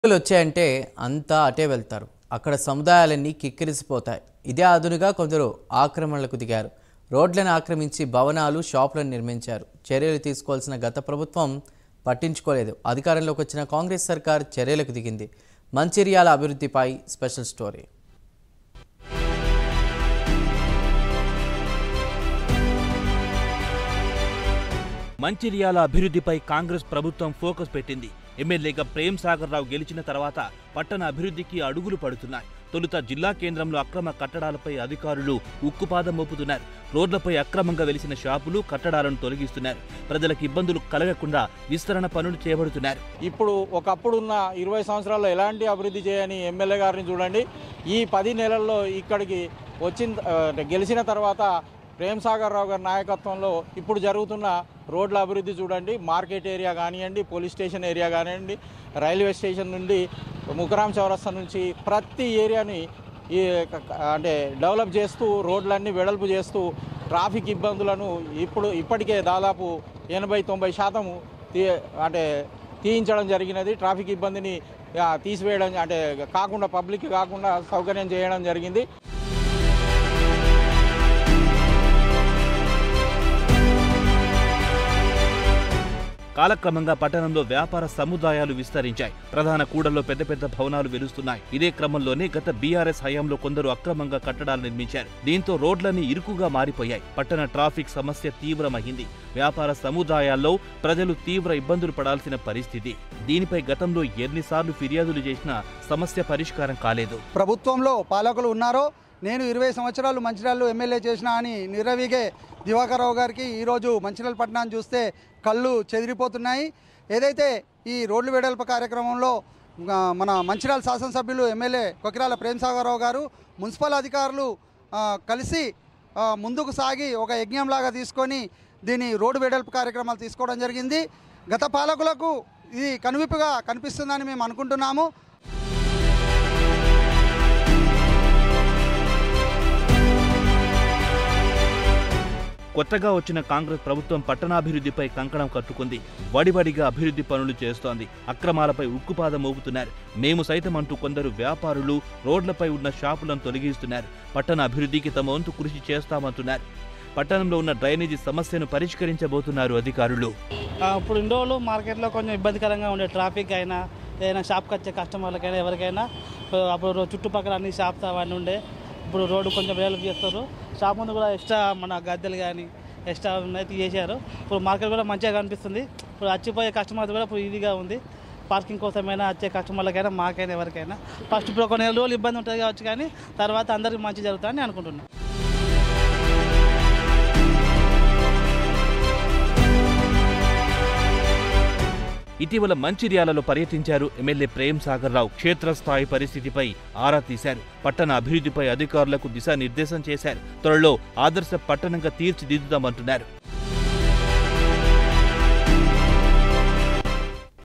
ఎన్నికలు వచ్చాయంటే అంతా అటే వెళ్తారు అక్కడ సముదాయాలన్నీ కిక్కిరిసిపోతాయి ఇదే అదునుగా కొందరు ఆక్రమణలకు దిగారు రోడ్లను ఆక్రమించి భవనాలు షాపులను నిర్మించారు చర్యలు తీసుకోవాల్సిన గత ప్రభుత్వం పట్టించుకోలేదు అధికారంలోకి వచ్చిన కాంగ్రెస్ సర్కార్ చర్యలకు దిగింది మంచిర్యాల అభివృద్ధిపై స్పెషల్ స్టోరీ మంచిర్యాల అభివృద్ధిపై కాంగ్రెస్ ప్రభుత్వం ఫోకస్ పెట్టింది ఎమ్మెల్యేగా ప్రేమ్ సాగర్ రావు గెలిచిన తర్వాత పట్టణ అభివృద్ధికి అడుగులు పడుతున్నాయి తొలుత జిల్లా కేంద్రంలో అక్రమ కట్టడాలపై అధికారులు ఉక్కుపాదం మోపుతున్నారు రోడ్లపై అక్రమంగా వెలిసిన షాపులు కట్టడాలను తొలగిస్తున్నారు ప్రజలకు ఇబ్బందులు కలగకుండా విస్తరణ పనులు చేపడుతున్నారు ఇప్పుడు ఒకప్పుడు ఉన్న ఇరవై సంవత్సరాల్లో ఎలాంటి అభివృద్ధి చేయని ఎమ్మెల్యే గారిని చూడండి ఈ పది నెలల్లో ఇక్కడికి వచ్చిన ఆ, గెలిచిన తర్వాత ప్రేమ్ సాగర్ రావు గారి నాయకత్వంలో ఇప్పుడు జరుగుతున్న రోడ్ల అభివృద్ధి చూడండి మార్కెట్ ఏరియా కానివ్వండి పోలీస్ స్టేషన్ ఏరియా కానివ్వండి రైల్వే స్టేషన్ నుండి ముకరాం చౌరస్తా నుంచి ప్రతి ఏరియాని ఈ క- క- అంటే డెవలప్ చేస్తూ రోడ్లన్నీ వెడల్పు చేస్తూ ట్రాఫిక్ ఇబ్బందులను ఇప్పుడు ఇప్పటికే దాదాపు ఎనభై తొంభై శాతము తీ అంటే తీయించడం జరిగినది ట్రాఫిక్ ఇబ్బందిని ఆ, తీసివేయడం అంటే కాకుండా పబ్లిక్ కాకుండా సౌకర్యం చేయడం జరిగింది కాలక్రమంగా పట్టణంలో వ్యాపార సముదాయాలు విస్తరించాయి ప్రధాన కూడల్లో పెద్ద పెద్ద భవనాలు వెలుస్తున్నాయి ఇదే క్రమంలోనే గత బీఆర్ఎస్ హయాంలో కొందరు అక్రమంగా కట్టడాలు నిర్మించారు దీంతో రోడ్లన్నీ ఇరుకుగా మారిపోయాయి పట్టణ ట్రాఫిక్ సమస్య తీవ్రమైంది వ్యాపార సముదాయాల్లో ప్రజలు తీవ్ర ఇబ్బందులు పడాల్సిన పరిస్థితి దీనిపై గతంలో ఎన్నిసార్లు ఫిర్యాదులు చేసినా సమస్య పరిష్కారం కాలేదు ప్రభుత్వంలో పాలకులు ఉన్నారో నేను ఇరవై సంవత్సరాలు మంచిర్యాలలో ఎమ్మెల్యే చేసిన అని నిర్రవిగే దివాకర్ రావు గారికి ఈరోజు మంచిర్యాల పట్టణాన్ని చూస్తే కళ్ళు చెదిరిపోతున్నాయి ఏదైతే ఈ రోడ్లు వెడల్పు కార్యక్రమంలో ఆ, మన మంచిర్యాల శాసనసభ్యులు ఎమ్మెల్యే కొకిరాల ప్రేమసాగరరావు గారు మున్సిపల్ అధికారులు ఆ, కలిసి ఆ, ముందుకు సాగి ఒక యజ్ఞంలాగా తీసుకొని దీని రోడ్డు వెడల్పు కార్యక్రమాలు తీసుకోవడం జరిగింది గత పాలకులకు ఇది కనువిప్పుగా కనిపిస్తుందని మేము అనుకుంటున్నాము కొత్తగా వచ్చిన కాంగ్రెస్ ప్రభుత్వం పట్టణాభివృద్ధిపై కంకణం కట్టుకుంది వడివడిగా అభివృద్ధి పనులు చేస్తోంది అక్రమాలపై ఉక్కుపాదం మోపుతున్నారు మేము సైతం అంటూ కొందరు వ్యాపారులు రోడ్లపై ఉన్న షాపులను తొలగిస్తున్నారు పట్టణ అభివృద్ధికి తమ వంతు కృషి చేస్తామంటున్నారు పట్టణంలో ఉన్న డ్రైనేజీ సమస్యను పరిష్కరించబోతున్నారు అధికారులు ఆ, ఇప్పుడు ఇన్ని రోజులు మార్కెట్లో కొంచెం ఇబ్బందికరంగా ఉండే ట్రాఫిక్ అయినా ఏదైనా షాప్కి వచ్చే కస్టమర్లకైనా ఎవరికైనా ఆ, అప్పుడు రో- చుట్టుపక్కల అన్ని షాప్స్ అవన్నీ ఉండే ఇప్పుడు రోడ్డు కొంచెం డెవలప్ చేస్తారు షాప్ ముందు కూడా ఎక్స్ట్రా మన గద్దెలు కానీ ఎక్స్ట్రా అయితే చేశారు ఇప్పుడు మార్కెట్ కూడా మంచిగా కనిపిస్తుంది ఇప్పుడు వచ్చిపోయే కస్టమర్స్ కూడా ఇప్పుడు ఈజీగా ఉంది పార్కింగ్ కోసమైనా వచ్చే కస్టమర్లకైనా మాకైనా ఎవరికైనా ఫస్ట్ ఇప్పుడు ఒక నెల రోజులు ఇబ్బంది ఉంటుంది కావచ్చు కానీ తర్వాత అందరికీ మంచి జరుగుతుందని అనుకుంటున్నాను ఇటీవల మంచిర్యాలలో పర్యటించారు ఎమ్మెల్యే ప్రేమ్ సాగర్ రావు క్షేత్రస్థాయి పరిస్థితిపై ఆరా తీశారు పట్టణ అభివృద్ధిపై అధికారులకు దిశానిర్దేశం చేశారు త్వరలో ఆదర్శ పట్టణంగా తీర్చిదిద్దుదామంటున్నారు